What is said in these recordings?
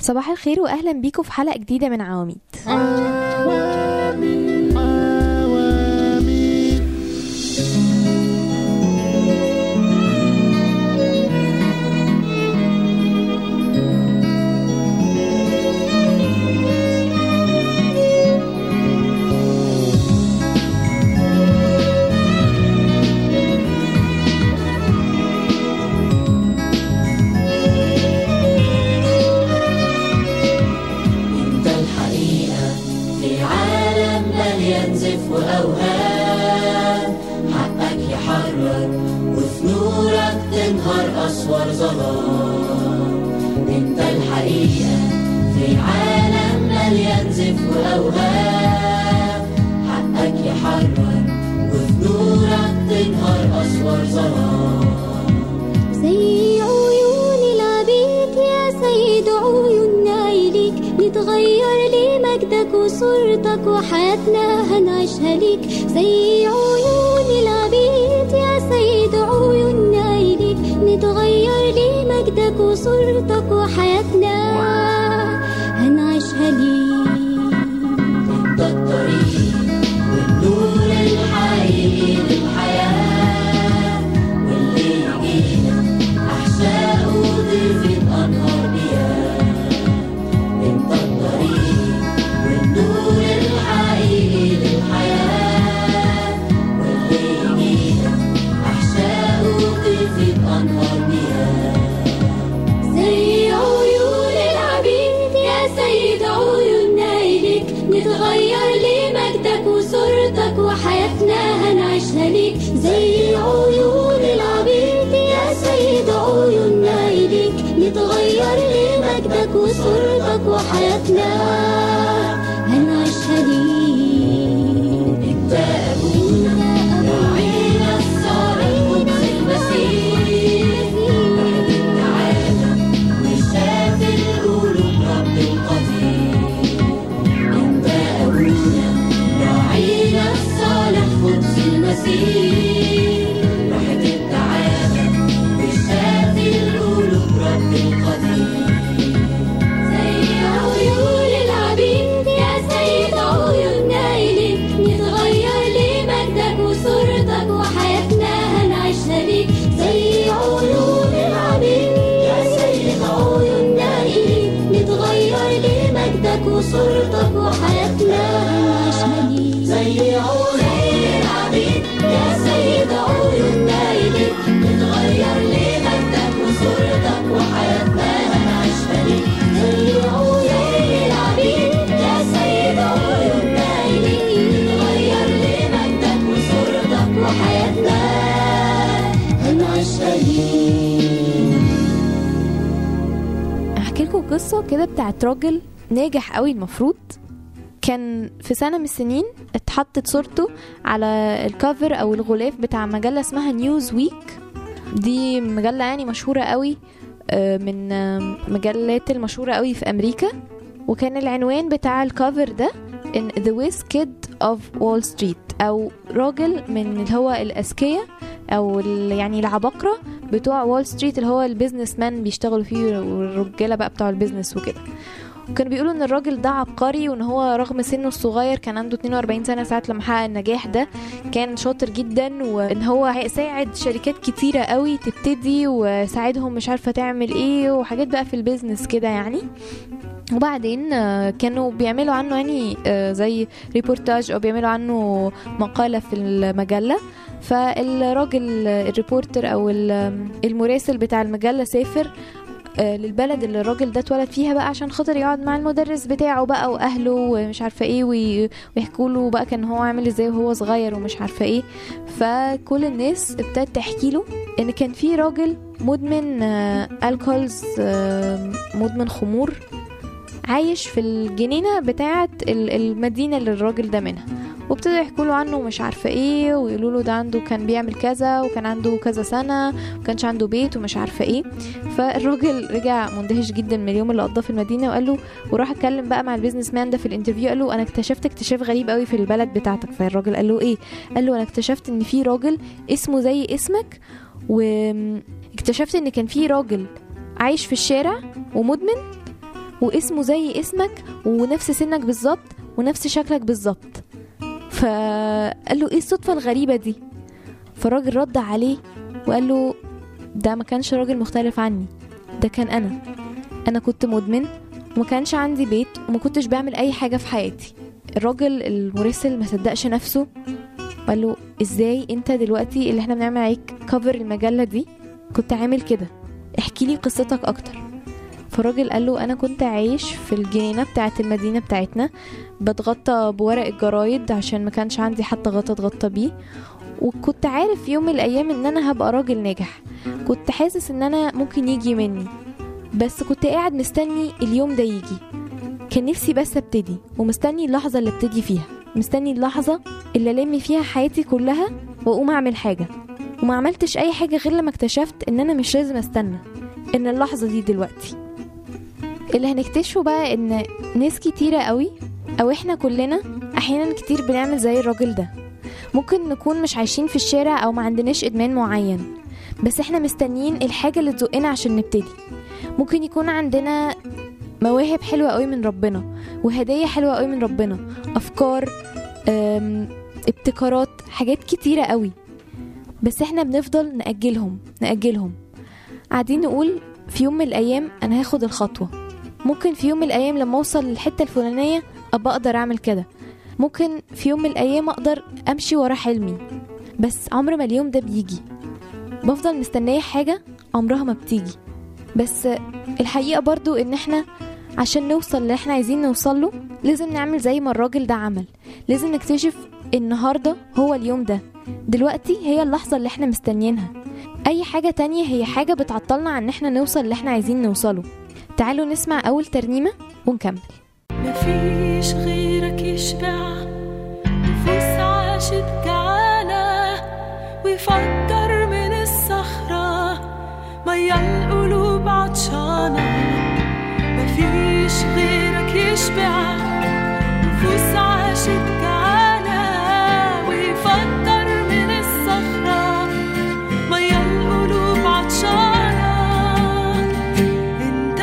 صباح الخير واهلا بيكم في حلقه جديده من عواميد انت الحقيقة في عالم مليان زف وأوهام حقك يحرر وفي نورك تنهار أسوار ظلام انت الحقيقة في عالم مليان زف وأوهام حقك يحرر وفي نورك تنهار أسوار ظلام زي عيون العبيد يا سيد عيوننا إليك نتغير لمجدك وصورتك وحياتنا هنعيشها ليك زي عيون العبيد يا سيد عيوننا إليك نتغير لمجدك وصورتك وحياتنا هنعيشها ليك انت الطريق والنور الحقيقي للحياة واللي يجينا أحشاء وضيفة أنهار مياه انت الطريق والنور الحقيقي للحياة واللي يجينا أحشاء وضيفة أنهار مياه زي عيون العبيد يا سيد عيوننا إليك نتغير لمجدك وصورتك وحياتنا هنعيشها ليك زي عيون العبيد يا سيد عيوننا إليك نتغير لمجدك وصورتك وحياتنا هنعيشها ليك انت أبونا راعينا الصالح قدس المسيح واحد العالم وشاف القلوب رب القدير انت أبونا راعينا الصالح قدس المسيح واحد العالم وشاف القلوب رب القدير زي عيون العبيد يا سيد عيوننا إليك نتغير لمجدك وصورتك وحياتنا هنعيشها ليك زي عيون العبيد يا سيد عيوننا إليك نتغير لمجدك وصورتك وحياتنا هنعيشها ليك زي عيون العبيد يا سيد عيوننا إليك نتغير لمجدك وصورتك وحياتنا هنعيشها ليك زي عيون العبيد يا سيد عيوننا إليك نتغير لمجدك وصورتك وحياتنا هنعيشها ليك احكي لكم قصه كده بتاعت راجل ناجح قوي المفروض كان في سنه من السنين اتحطت صورته على الكفر او الغلاف بتاع مجله اسمها نيوز ويك دي مجله يعني مشهوره قوي آه، من آه، مجلات المشهوره قوي في امريكا وكان العنوان بتاع الكفر ده ان The Whiz Kid of Wall Street او راجل من اللي هو الاذكياء او ال- يعني العباقره بتوع وول ستريت اللي هو البيزنس مان بيشتغلوا فيه والرجاله بقى بتوع البيزنس وكده وكانوا بيقولوا ان الراجل ده عبقري وان هو رغم سنه الصغير كان عنده 42 سنه ساعه لما حقق النجاح ده كان شاطر جدا وان هو ساعد شركات كتيره قوي تبتدي وساعدهم مش عارفه تعمل ايه وحاجات بقى في البيزنس كده يعني وبعدين آه، كانوا بيعملوا عنه يعني آه، زي ريبورتاج او بيعملوا عنه مقاله في المجله فالراجل آه، الريبورتر او ال- المراسل بتاع المجله سافر آه، للبلد اللي الراجل ده اتولد فيها بقى عشان خاطر يقعد مع المدرس بتاعه بقى واهله ومش عارفه ايه وي- ويحكوا له بقى كان هو عامل ازاي وهو صغير ومش عارفه ايه فكل الناس ابتدت تحكي له ان كان في راجل مدمن الكولز مدمن خمور عايش في الجنينة بتاعة ال- المدينة اللي الراجل ده منها وابتدوا يحكوا له عنه مش عارفة ايه ويقولوا له ده عنده كان بيعمل كذا وكان عنده كذا سنة وكانش عنده بيت ومش عارفة ايه فالراجل رجع مندهش جدا من اليوم اللي قضاه في المدينة وقال له وراح اتكلم بقى مع البيزنس مان ده في الانترفيو قال له انا اكتشفت اكتشاف غريب قوي في البلد بتاعتك فالراجل قال له ايه قال له انا اكتشفت ان في راجل اسمه زي اسمك واكتشفت ان كان في راجل عايش في الشارع ومدمن واسمه زي اسمك ونفس سنك بالظبط ونفس شكلك بالظبط فقال له ايه الصدفة الغريبة دي فالراجل رد عليه وقال له ده ما كانش راجل مختلف عني ده كان انا انا كنت مدمن وما كانش عندي بيت وما كنتش بعمل اي حاجة في حياتي الراجل المرسل ما صدقش نفسه وقال له ازاي انت دلوقتي اللي احنا بنعمل عليك كفر المجلة دي كنت عامل كده احكي لي قصتك اكتر فالراجل قال له انا كنت عايش في الجنينة بتاعت المدينة بتاعتنا بتغطى بورق الجرايد عشان ما كانش عندي حتى غطا اتغطى بيه وكنت عارف في يوم من الايام ان انا هبقى راجل ناجح كنت حاسس ان انا ممكن يجي مني بس كنت قاعد مستني اليوم ده يجي كان نفسي بس ابتدي ومستني اللحظة اللي ابتدي فيها مستني اللحظة اللي ألم فيها حياتي كلها وأقوم أعمل حاجة وما عملتش أي حاجة غير لما اكتشفت إن أنا مش لازم أستنى إن اللحظة دي دلوقتي اللي هنكتشفه بقى إن ناس كتيرة قوي أو إحنا كلنا أحيانا كتير بنعمل زي الراجل ده ممكن نكون مش عايشين في الشارع أو ما عندناش إدمان معين بس إحنا مستنيين الحاجة اللي تزقنا عشان نبتدي ممكن يكون عندنا مواهب حلوة قوي من ربنا وهدية حلوة قوي من ربنا أفكار أم، ابتكارات حاجات كتيرة قوي بس احنا بنفضل نأجلهم نأجلهم قاعدين نقول في يوم من الأيام أنا هاخد الخطوة ممكن في يوم من الأيام لما أوصل للحتة الفلانية أبقى أقدر أعمل كده ممكن في يوم من الأيام أقدر أمشي ورا حلمي بس عمر ما اليوم ده بيجي بفضل مستنية حاجة عمرها ما بتيجي بس الحقيقة برضو إن احنا عشان نوصل اللي احنا عايزين نوصله لازم نعمل زي ما الراجل ده عمل لازم نكتشف النهاردة هو اليوم ده دلوقتي هي اللحظة اللي احنا مستنيينها أي حاجة تانية هي حاجة بتعطلنا عن ان احنا نوصل اللي احنا عايزين نوصله تعالوا نسمع أول ترنيمة ونكمل مفيش غيرك يشبع نفوس عاشت جعانة ويفجر من الصخرة مية القلوب عطشانة مفيش غيرك يشبع نفوس عاشت جعانة ويفجر من الصخرة مية القلوب عطشانة انت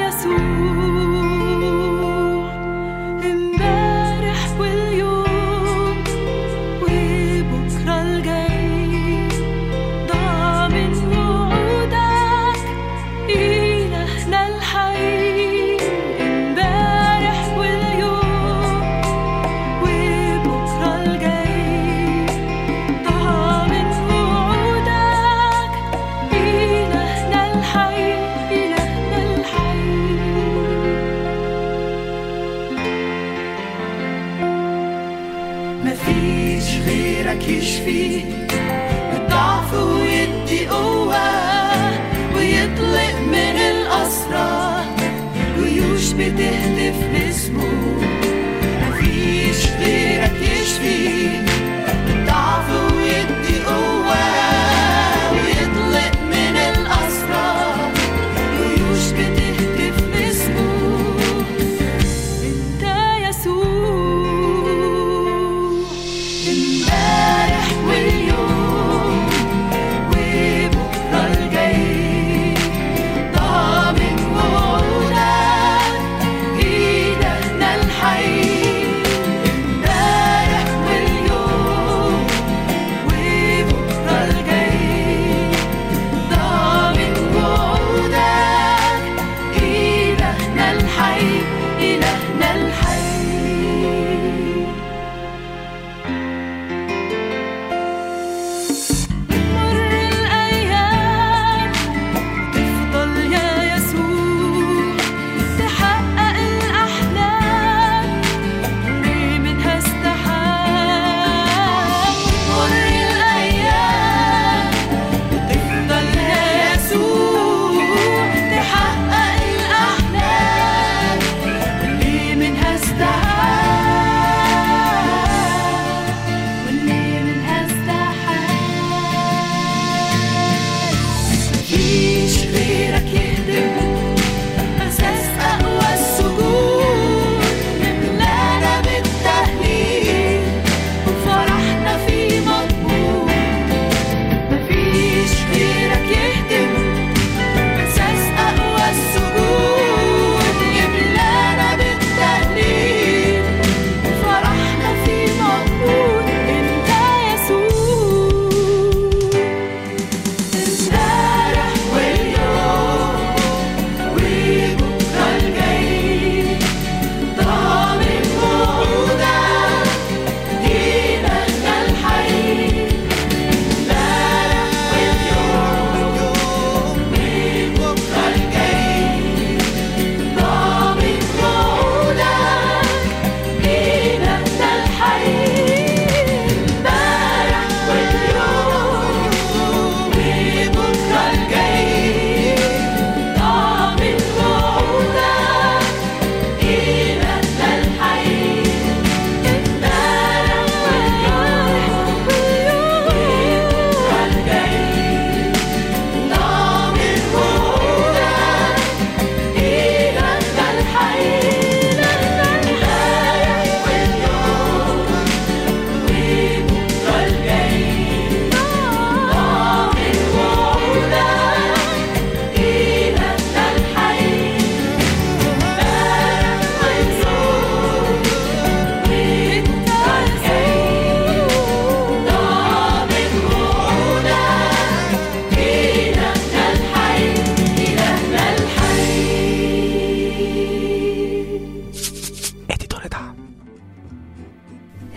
يسوع امبارح واليوم وبكرة الجاي ضامن وعودك إلهنا الحي امبارح واليوم وبكرة الجاي ضامن وعودك إلهنا الحي إلهنا الحي مفيش غيرك يشفي الضعف ويدي قوة ويطلق من الأسرى جيوش بتهتف لاسمه مفيش غيرك يشفي الضعف ويدي قوة ويطلق من الأسرى جيوش بتهتف لاسمه انت يسوع امبارح واليوم وبكرة الجاي ضامن وعودك إلهنا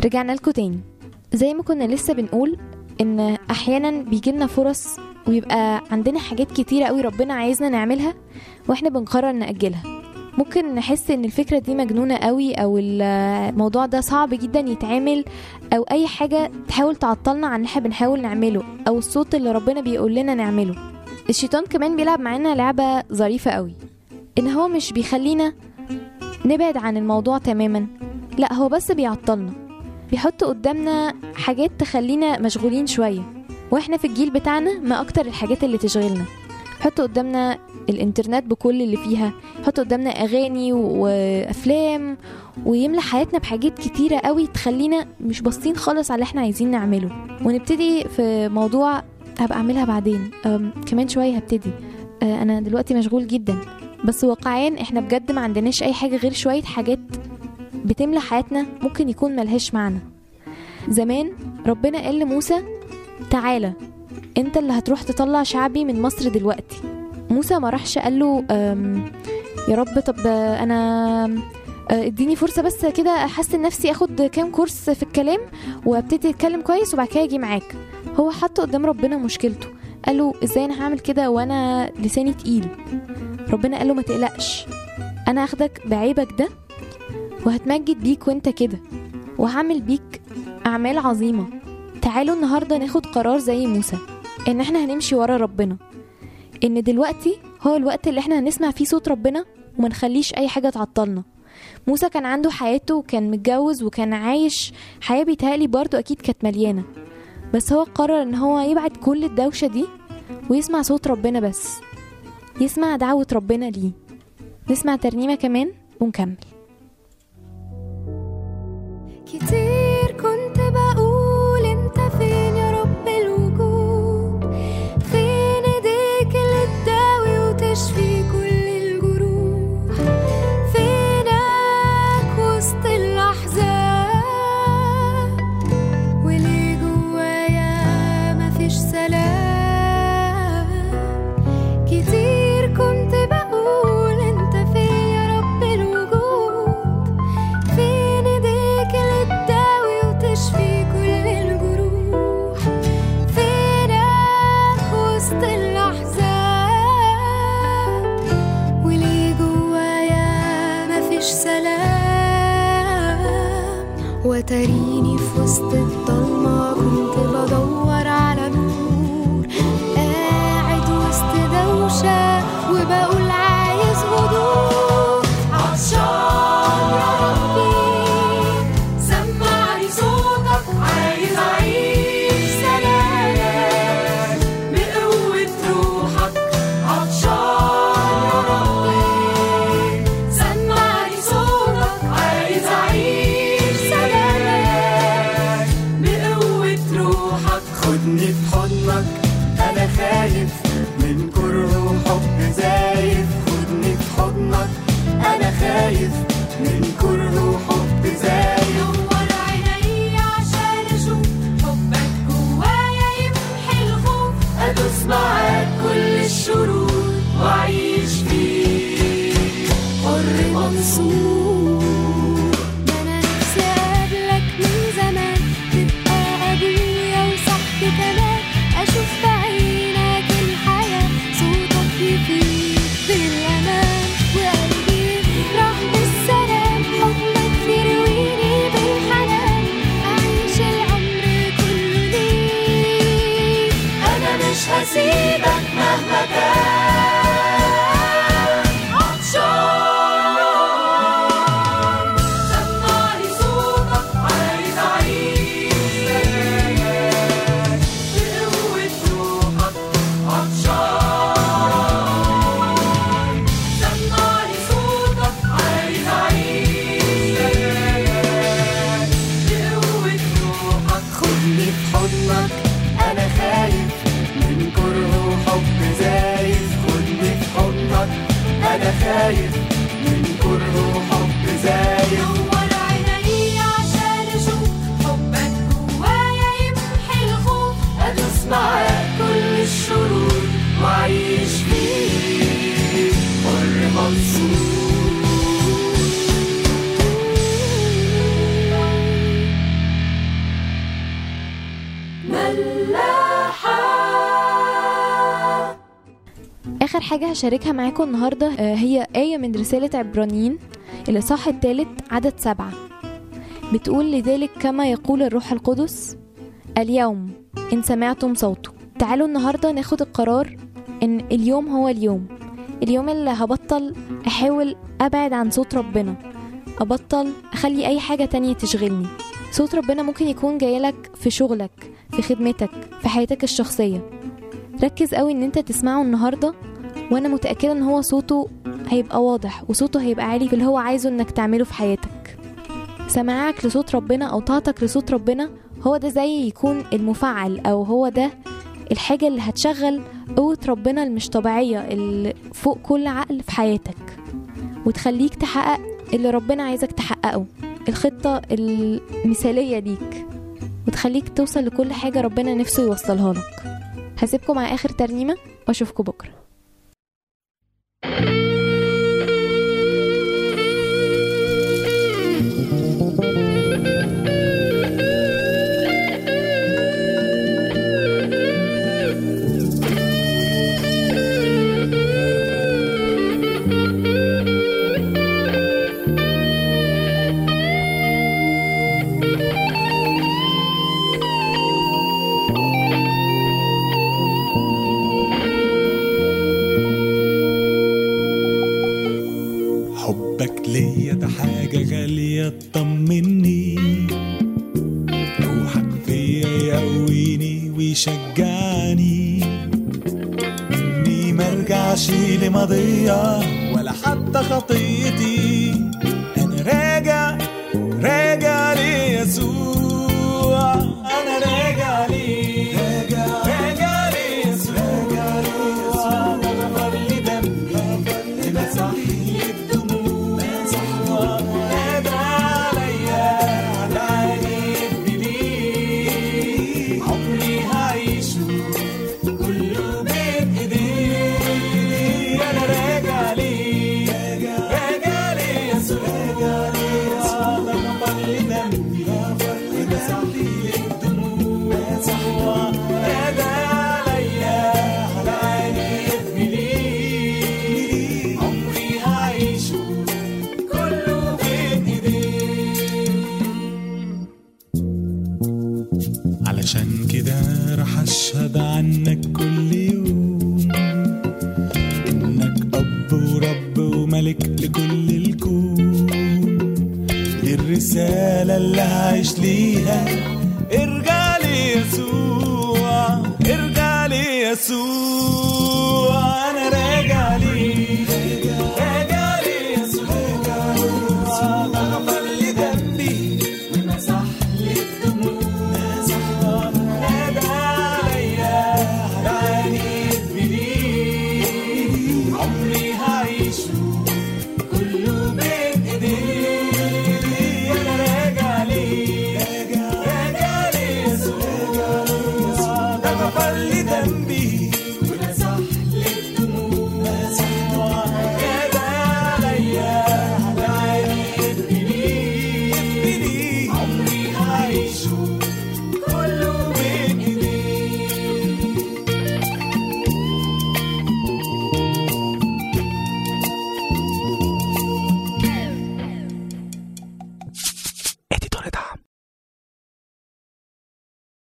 رجعنا لكم تاني زي ما كنا لسه بنقول ان احيانا بيجيلنا فرص ويبقى عندنا حاجات كتيرة قوي ربنا عايزنا نعملها واحنا بنقرر نأجلها ممكن نحس ان الفكرة دي مجنونة قوي او الموضوع ده صعب جدا يتعمل او اي حاجة تحاول تعطلنا عن اللي احنا بنحاول نعمله او الصوت اللي ربنا بيقول لنا نعمله الشيطان كمان بيلعب معانا لعبة ظريفة قوي ان هو مش بيخلينا نبعد عن الموضوع تماما لا هو بس بيعطلنا بيحط قدامنا حاجات تخلينا مشغولين شوية واحنا في الجيل بتاعنا ما اكتر الحاجات اللي تشغلنا يحط قدامنا الانترنت بكل اللي فيها يحط قدامنا اغاني وافلام ويملى حياتنا بحاجات كتيرة قوي تخلينا مش باصين خالص على اللي احنا عايزين نعمله ونبتدي في موضوع هبقى اعملها بعدين أم كمان شوية هبتدي أه انا دلوقتي مشغول جدا بس واقعيا احنا بجد ما عندناش اي حاجة غير شوية حاجات بتملى حياتنا ممكن يكون ملهاش معنى زمان ربنا قال لموسى تعالى انت اللي هتروح تطلع شعبي من مصر دلوقتي موسى ما راحش قال له أم، يا رب طب آه، انا آه، اديني فرصه بس كده احسن نفسي اخد كام كورس في الكلام وابتدي اتكلم كويس وبعد كده اجي معاك هو حط قدام ربنا مشكلته قال له ازاي انا هعمل كده وانا لساني تقيل ربنا قال له ما تقلقش انا هاخدك بعيبك ده وهتمجد بيك وانت كده وهعمل بيك اعمال عظيمه تعالوا النهارده ناخد قرار زي موسى ان احنا هنمشي ورا ربنا ان دلوقتي هو الوقت اللي احنا هنسمع فيه صوت ربنا وما نخليش اي حاجه تعطلنا موسى كان عنده حياته وكان متجوز وكان عايش حياه بيتهيألي برضه اكيد كانت مليانه بس هو قرر ان هو يبعد كل الدوشه دي ويسمع صوت ربنا بس يسمع دعوه ربنا ليه نسمع ترنيمه كمان ونكمل كتير كنت بقول انت فين يا رب الوجود فين ايديك اللي تداوي وتشفي كل الجروح فينك وسط الاحزان وليه جوايا مفيش سلام كتير كنت بقول انت فين يا رب الوجود فين ايديك اللي تداوي وتشفي كل الجروح فينك وسط الاحزان وليه جوايا مفيش سلام وتريني في وسط الضلمة كنت بدور على نور قاعد وسط دوشة وبقول عايز هدوء عطشان يا ربي سمعني صوتك عايز أعيش سلام بقوة روحك عطشان يا ربي سمعني صوتك عايز أعيش سلام بقوة روحك خدني في حضنك انا خايف من كره وحب زايف خدني في حضنك انا خايف من كره وحب زايف نور عيني عشان اشوف حبك جوايا يمحي الخوف ادوس معاك كل الشرور واعيش فيك حر منصور ده انا نفسي اقابلك من زمان تبقى ابويا وصاحبي كمان اشوف بعينك الحياه صوتك يفيد بالامان وقلبي يفرح بالسلام حضنك يرويني بالحنان اعيش العمر كله ليك انا مش هسيبك مهما كان عطشان سمعني صوتك عايز اعيش بقوة روحك عطشان سمعني صوتك عايز اعيش بقوة روحك خدني في حضنك انا خايف من كره وحب زايف خدني في حضنك انا خايف من كره وحب زايف نور عيني عشان اشوف حبك جوايا يمحي الخوف ادوس معاك كل الشرور واعيش فيك حر منصور حاجة هشاركها معاكم النهاردة آه، هي آية من رسالة عبرانيين الإصحاح الثالث عدد سبعة بتقول لذلك كما يقول الروح القدس اليوم إن سمعتم صوته تعالوا النهاردة ناخد القرار إن اليوم هو اليوم اليوم اللي هبطل أحاول أبعد عن صوت ربنا أبطل أخلي أي حاجة تانية تشغلني صوت ربنا ممكن يكون جايلك في شغلك في خدمتك في حياتك الشخصية ركز قوي ان انت تسمعه النهاردة وانا متأكدة ان هو صوته هيبقى واضح وصوته هيبقى عالي في اللي هو عايزه انك تعمله في حياتك سماعك لصوت ربنا او طاعتك لصوت ربنا هو ده زي يكون المفعل او هو ده الحاجة اللي هتشغل قوة ربنا المش طبيعية اللي فوق كل عقل في حياتك وتخليك تحقق اللي ربنا عايزك تحققه الخطة المثالية ليك وتخليك توصل لكل حاجة ربنا نفسه يوصلها لك هسيبكم مع آخر ترنيمة وأشوفكم بكرة حبك ليا ده حاجة غالية تطمني روحك فيا يقويني ويشجعني اني مرجعش لماضية ولا حتى خطيتي انا راجع راجع ليسوع انا راجع ليه راجع راجع ليسوع ده غفر لي دمي مسح لي الدموع نادى عليا علاني ليه عمري هعيشه كله بين ايديه انا راجع ليه راجع ليه يسوع ده غفر لي دمي ومسح لي الدموع نادى عليا علاني ليه عمري هعيشه كله بين ايديه علشان كده راح اشهد عنك كل يوم انك اب ورب وملك لكل الكون دي الرسالة اللي هعيش ليها ارجع لي يسوع ارجع لي يسوع